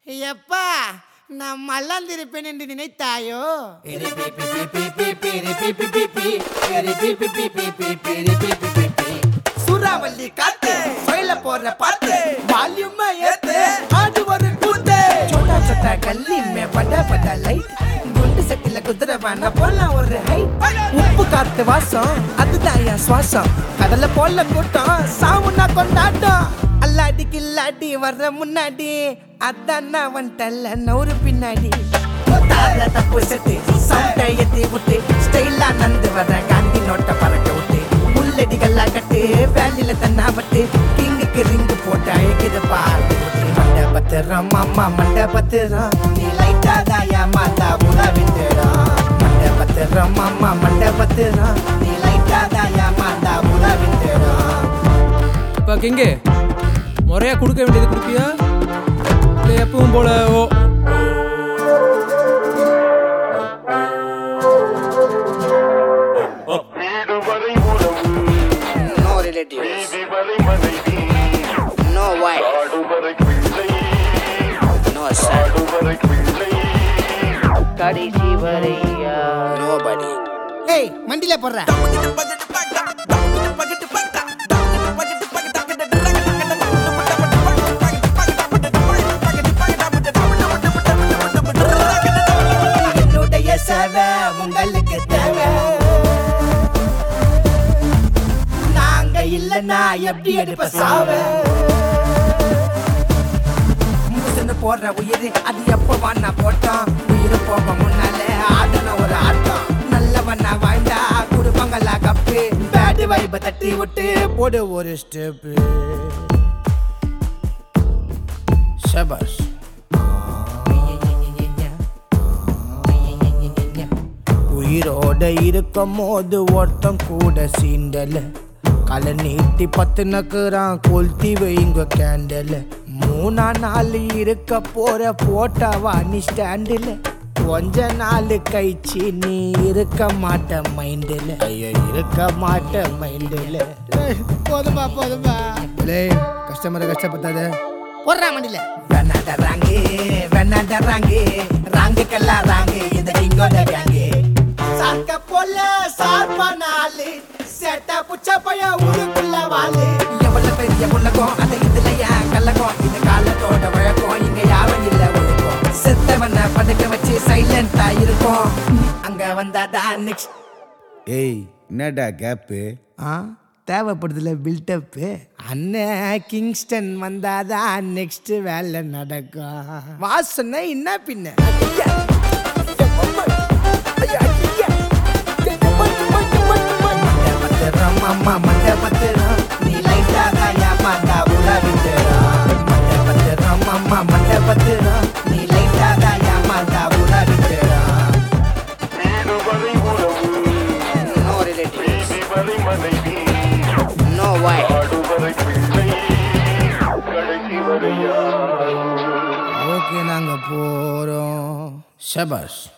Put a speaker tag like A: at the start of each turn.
A: எப்பா நான் மல்லாந்திருப்பேன் என்று நினைத்தாயோ
B: சூறாவளி காத்து வயல போற பாத்து வால்யூம் ஏத்து ஆடு ஒரு கூத்து சோட்டா சோட்டா கல்லி மே பட பட லைட் குண்டு சட்டில குதிரை வேணா போலாம் ஒரு ஹை உப்பு காத்து வாசம் அதுதான் என் சுவாசம் கடல போல கூட்டம் சாவுனா கொண்டாட்டம் அல்லாடி கில்லாடி வர்ற முன்னாடி அதான் நான் வந்துட்டல்ல நூறு பின்னாடி தார தப்பு செட்டு சவுண்ட ஏத்தி விட்டு ஸ்டைலா நந்து வர காந்தி நோட்ட பறக்க விட்டு முள்ளடிகள்லாம் கட்டு வேலில தன்னா பட்டு கிங்குக்கு ரிங்கு போட்டு அழைக்குது பாட்டு மண்ட பத்திரம் மாமா மண்ட பத்திரம் நீ லைட்டா தாயா மாத்தா உட விட்டுடும் மண்ட பத்திரம் மாமா மண்ட பத்திரம் நீ லைட்டா தாயா மாத்தா உட விட்டுடும்
C: இப்போ கிங்கு முறையா கொடுக்க வேண்டியது கொடுப்பியா இல்லை எப்பவும் போல ஓ
D: வீடு வரை உறவு
B: நோ ரிலேட்டிவ்
D: வீதி வரை மனைவி
B: நோ வை
D: ஆடு வரை பிள்ளை
B: நோ சார்
D: ஆடு வரை பிள்ளை
E: கடைசி வரையா
B: நோ படி
A: ஏய் மண்டியில போடுற
B: என்னுடைய சேவை உங்களுக்கு தேவை நாங்க இல்லைன்னா எப்படி எடுப்ப சாவ முசுன்னு போடுற உயிர் அது எப்ப வாண்ணா போட்டோம் உயிர் போக முன்னால ஆடன ஒரு ஆட்டம் நல்லவனா வாழ்ந்தா குடும்பங்களா கப்பு பேடு வைப தட்டி விட்டு போடு ஒரு ஸ்டெப்பு ஷபாஷ் உயிரோட இருக்கும் போது ஒருத்தன் கூட சீண்டல கலை நீட்டி பத்து நக்குறான் கொளுத்தி வைங்க கேண்டல மூணா நாள் இருக்க போற போட்டாவா நீ ஸ்டாண்டில் கொஞ்ச நாள் கழிச்சு நீ இருக்க மாட்ட மைண்டில் ஐயோ இருக்க மாட்ட மைண்டில்
A: போதும்பா போதும்பா
B: கஸ்டமரை கஷ்டப்பட்டாத
A: போடுறா மண்டியில
B: வேணாட ராங்கு வேணாட ராங்கு ராங்குக்கெல்லாம் ராங்கு இந்த டிங்கோட கேங்கு சாக்க போல சார்பா நாலு சேட்டா புச்ச பைய ஊருக்குள்ள வாழு எவ்வளவு பெரிய உலகம் அந்த இதுல ஏன் கல்லகம் இந்த காலத்தோட வழக்கம் இங்க யாரும் இல்ல ஒழுக்கம் செத்தவன பதுக்க வச்சு சைலண்டா இருக்கும் அங்க வந்தாதான் நெக்ஸ்ட்
F: ஏய் என்னடா கேப்பு
B: ஆ தேவைப்படுதுல பில்டப்பு அண்ணன் கிங்ஸ்டன் வந்தாதான் நெக்ஸ்ட் வேலை நடக்கும் வாசனை என்ன பின்ன ஐயா. ஐயா, ஐயா. மண்டை பத்திரம், அம்மா, மண்டை பத்திரம். நீ லைட்டா தாயா மாத்தா உள்ள விட்டுடும். மண்டை பத்திரம், அம்மா, மண்டை பத்திரம். நீ லைட்டா தாயா மாத்தா உள்ள விட்டுடும்.
D: வீடு வரை உறவு
B: No relatives,
D: வீதி வரை மனைவி
B: no wife.
D: ஆடு வரை பிள்ளை கடைசி வரையா
B: ஓகே நாங்க போறோம் ஷபாஷ்